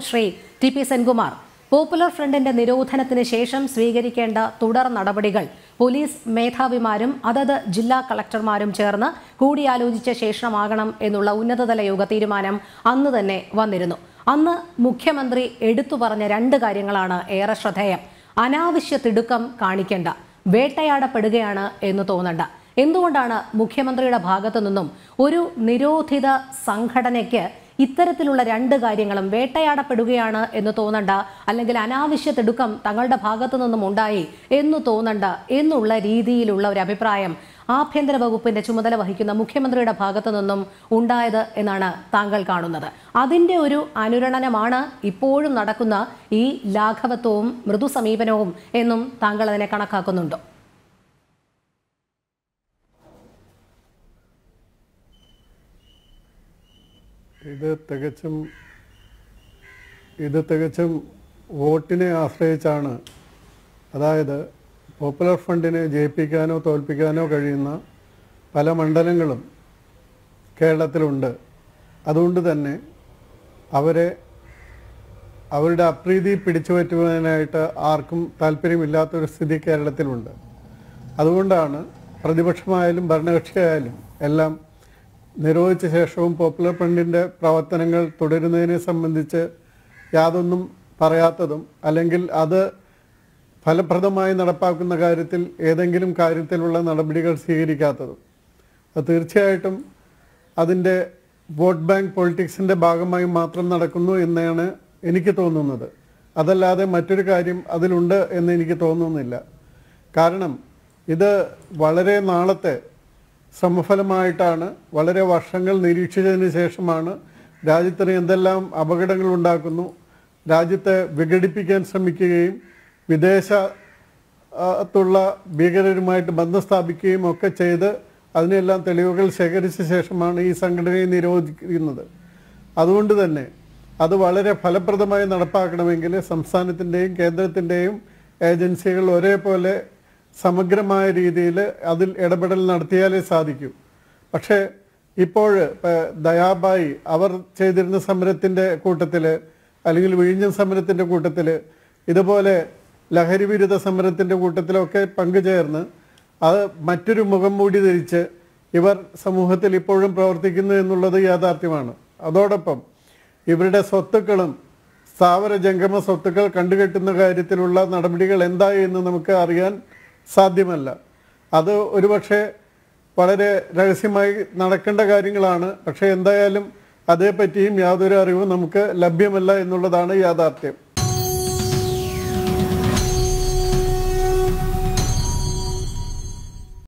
Shri T P Senkumar popular ഫ്രണ്ടിന്റെ നിരോധനത്തിന് ശേഷം സ്വീകരിക്കേണ്ട തുടർ നടപടികൾ പോലീസ് മേധാവിമാരും അതത് ജില്ലാ കളക്ടർമാരും ചേർന്ന് കൂടിയാലോചിച്ച ശേഷമാകണം എന്നുള്ള ഉന്നതതല യോഗ തീരുമാനം അന്ന് തന്നെ വന്നിരുന്നു അന്ന് മുഖ്യമന്ത്രി എടുത്തു പറഞ്ഞ രണ്ട് കാര്യങ്ങളാണ് ഏറെ ശ്രദ്ധേയം അനാവശ്യ തിടുക്കം കാണിക്കേണ്ട വേട്ടയാടപ്പെടുകയാണ് എന്ന് തോന്നണ്ട എന്തുകൊണ്ടാണ് മുഖ്യമന്ത്രിയുടെ ഭാഗത്തു നിന്നും ഒരു നിരോധിത സംഘടനയ്ക്ക് ഇത്തരത്തിലുള്ള രണ്ട് കാര്യങ്ങളും വേട്ടയാടപ്പെടുകയാണ് എന്ന് തോന്നണ്ട അല്ലെങ്കിൽ അനാവശ്യ തിടുക്കം തങ്ങളുടെ ഭാഗത്തു നിന്നും ഉണ്ടായി എന്ന് തോന്നണ്ട എന്നുള്ള രീതിയിലുള്ള ഒരു അഭിപ്രായം ആഭ്യന്തര വകുപ്പിന്റെ ചുമതല വഹിക്കുന്ന മുഖ്യമന്ത്രിയുടെ ഭാഗത്തു നിന്നും ഉണ്ടായത് എന്നാണ് താങ്കൾ കാണുന്നത് അതിന്റെ ഒരു അനുരണനമാണ് ഇപ്പോഴും നടക്കുന്ന ഈ ലാഘവത്വവും മൃദു സമീപനവും എന്നും താങ്കൾ അതിനെ കണക്കാക്കുന്നുണ്ടോ ഇത് തികച്ചും ഇത് തികച്ചും വോട്ടിനെ ആശ്രയിച്ചാണ് അതായത് പോപ്പുലർ ഫണ്ടിനെ ജയിപ്പിക്കാനോ തോൽപ്പിക്കാനോ കഴിയുന്ന പല മണ്ഡലങ്ങളും കേരളത്തിലുണ്ട് അതുകൊണ്ട് തന്നെ അവരെ അവരുടെ അപ്രീതി പിടിച്ചു പറ്റുവാനായിട്ട് ആർക്കും താല്പര്യമില്ലാത്തൊരു സ്ഥിതി കേരളത്തിലുണ്ട് അതുകൊണ്ടാണ് പ്രതിപക്ഷമായാലും ഭരണകക്ഷിയായാലും എല്ലാം നിരോധിച്ച ശേഷവും പോപ്പുലർ ഫ്രണ്ടിൻ്റെ പ്രവർത്തനങ്ങൾ തുടരുന്നതിനെ സംബന്ധിച്ച് യാതൊന്നും പറയാത്തതും അല്ലെങ്കിൽ അത് ഫലപ്രദമായി നടപ്പാക്കുന്ന കാര്യത്തിൽ ഏതെങ്കിലും കാര്യത്തിലുള്ള നടപടികൾ സ്വീകരിക്കാത്തതും അത് തീർച്ചയായിട്ടും അതിൻ്റെ വോട്ട് ബാങ്ക് പൊളിറ്റിക്സിൻ്റെ ഭാഗമായി മാത്രം നടക്കുന്നു എന്നാണ് എനിക്ക് തോന്നുന്നത് അതല്ലാതെ മറ്റൊരു കാര്യം അതിലുണ്ട് എന്ന് എനിക്ക് തോന്നുന്നില്ല കാരണം ഇത് വളരെ നാളത്തെ ശ്രമഫലമായിട്ടാണ് വളരെ വർഷങ്ങൾ നിരീക്ഷിച്ചതിന് ശേഷമാണ് രാജ്യത്തിന് എന്തെല്ലാം അപകടങ്ങൾ ഉണ്ടാക്കുന്നു രാജ്യത്തെ വിഘടിപ്പിക്കാൻ ശ്രമിക്കുകയും വിദേശ ആ, ത്തുള്ള ഭീകരരുമായിട്ട് ബന്ധം സ്ഥാപിക്കുകയും ഒക്കെ ചെയ്ത് അതിനെല്ലാം തെളിവുകൾ ശേഖരിച്ച ശേഷമാണ് ഈ സംഘടനയെ നിരോധിക്കുന്നത് അതുകൊണ്ട് തന്നെ അത് വളരെ ഫലപ്രദമായി നടപ്പാക്കണമെങ്കിൽ സംസ്ഥാനത്തിൻ്റെയും കേന്ദ്രത്തിൻ്റെയും ഏജൻസികൾ ഒരേപോലെ സമഗ്രമായ രീതിയിൽ അതിൽ ഇടപെടൽ നടത്തിയാലേ സാധിക്കൂ പക്ഷേ ഇപ്പോൾ ഇപ്പ- ദയാബായി അവർ ചെയ്തിരുന്ന സമരത്തിൻ്റെ കൂട്ടത്തിൽ അല്ലെങ്കിൽ വിഴിഞ്ഞം സമരത്തിൻ്റെ കൂട്ടത്തിൽ ഇതുപോലെ ലഹരി വിരുദ്ധ സമരത്തിൻ്റെ കൂട്ടത്തിലൊക്കെ പങ്കുചേർന്ന് അത് മറ്റൊരു മുഖം മൂടി ധരിച്ച് ഇവർ സമൂഹത്തിൽ ഇപ്പോഴും പ്രവർത്തിക്കുന്നു എന്നുള്ളത് യാഥാർത്ഥ്യമാണ് അതോടൊപ്പം ഇവരുടെ സ്വത്തുക്കളും സ്ഥാവര ജംഗമ സ്വത്തുക്കൾ കണ്ടുകെട്ടുന്ന കാര്യത്തിലുള്ള നടപടികൾ എന്തായി എന്ന് നമുക്ക് അറിയാൻ സാധ്യമല്ല അത് ഒരുപക്ഷെ വളരെ രഹസ്യമായി നടക്കേണ്ട കാര്യങ്ങളാണ് പക്ഷേ എന്തായാലും അതേപ്പറ്റിയും യാതൊരു അറിവും നമുക്ക് ലഭ്യമല്ല എന്നുള്ളതാണ് യാഥാർത്ഥ്യം